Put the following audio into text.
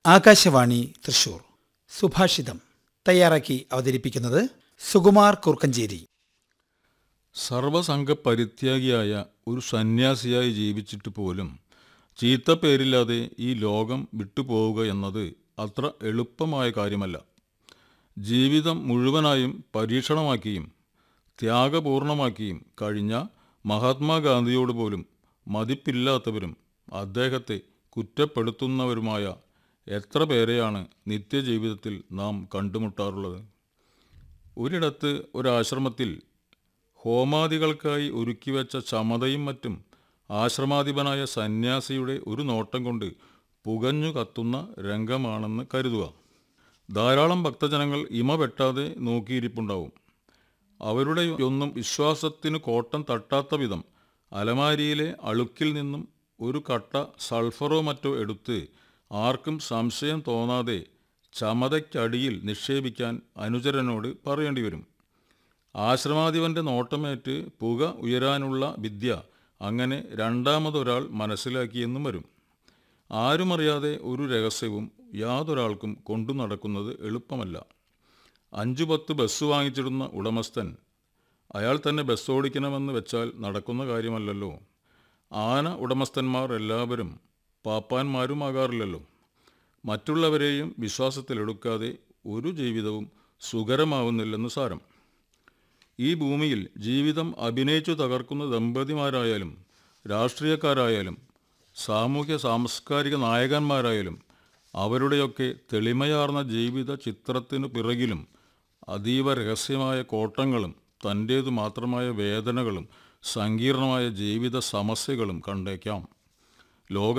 ആകാശവാണി തൃശൂർ സുഭാഷിതം തയ്യാറാക്കി അവതരിപ്പിക്കുന്നത് സുകുമാർ കുർക്കഞ്ചേരി സർവസംഘ പരിത്യാഗിയായ ഒരു സന്യാസിയായി ജീവിച്ചിട്ട് പോലും ചീത്തപ്പേരില്ലാതെ ഈ ലോകം വിട്ടുപോവുക എന്നത് അത്ര എളുപ്പമായ കാര്യമല്ല ജീവിതം മുഴുവനായും പരീക്ഷണമാക്കിയും ത്യാഗപൂർണമാക്കിയും കഴിഞ്ഞ മഹാത്മാഗാന്ധിയോട് പോലും മതിപ്പില്ലാത്തവരും അദ്ദേഹത്തെ കുറ്റപ്പെടുത്തുന്നവരുമായ എത്ര പേരെയാണ് നിത്യജീവിതത്തിൽ നാം കണ്ടുമുട്ടാറുള്ളത് ഒരിടത്ത് ഒരാശ്രമത്തിൽ ഹോമാദികൾക്കായി ഒരുക്കിവെച്ച ചമതയും മറ്റും ആശ്രമാധിപനായ സന്യാസിയുടെ ഒരു നോട്ടം കൊണ്ട് പുകഞ്ഞു കത്തുന്ന രംഗമാണെന്ന് കരുതുക ധാരാളം ഭക്തജനങ്ങൾ ഇമ വെട്ടാതെ നോക്കിയിരിപ്പുണ്ടാവും അവരുടെ ഒന്നും വിശ്വാസത്തിന് കോട്ടം തട്ടാത്ത വിധം അലമാരിയിലെ അളുക്കിൽ നിന്നും ഒരു കട്ട സൾഫറോ മറ്റോ എടുത്ത് ആർക്കും സംശയം തോന്നാതെ ചമതയ്ക്കടിയിൽ നിക്ഷേപിക്കാൻ അനുചരനോട് പറയേണ്ടി വരും ആശ്രമാധിപൻ്റെ നോട്ടമേറ്റ് പുക ഉയരാനുള്ള വിദ്യ അങ്ങനെ രണ്ടാമതൊരാൾ മനസ്സിലാക്കിയെന്നും വരും ആരുമറിയാതെ ഒരു രഹസ്യവും യാതൊരാൾക്കും കൊണ്ടു നടക്കുന്നത് എളുപ്പമല്ല അഞ്ചു പത്ത് ബസ് വാങ്ങിച്ചിടുന്ന ഉടമസ്ഥൻ അയാൾ തന്നെ ബസ് ഓടിക്കണമെന്ന് വെച്ചാൽ നടക്കുന്ന കാര്യമല്ലല്ലോ ആന ഉടമസ്ഥന്മാർ എല്ലാവരും പാപ്പാന്മാരുമാകാറില്ലല്ലോ മറ്റുള്ളവരെയും വിശ്വാസത്തിലെടുക്കാതെ ഒരു ജീവിതവും സുഖരമാവുന്നില്ലെന്ന് സാരം ഈ ഭൂമിയിൽ ജീവിതം അഭിനയിച്ചു തകർക്കുന്ന ദമ്പതിമാരായാലും രാഷ്ട്രീയക്കാരായാലും സാമൂഹ്യ സാംസ്കാരിക നായകന്മാരായാലും അവരുടെയൊക്കെ തെളിമയാർന്ന ജീവിത ചിത്രത്തിനു പിറകിലും അതീവ രഹസ്യമായ കോട്ടങ്ങളും തൻ്റേതു മാത്രമായ വേദനകളും സങ്കീർണമായ ജീവിത സമസ്യകളും കണ്ടേക്കാം ലോക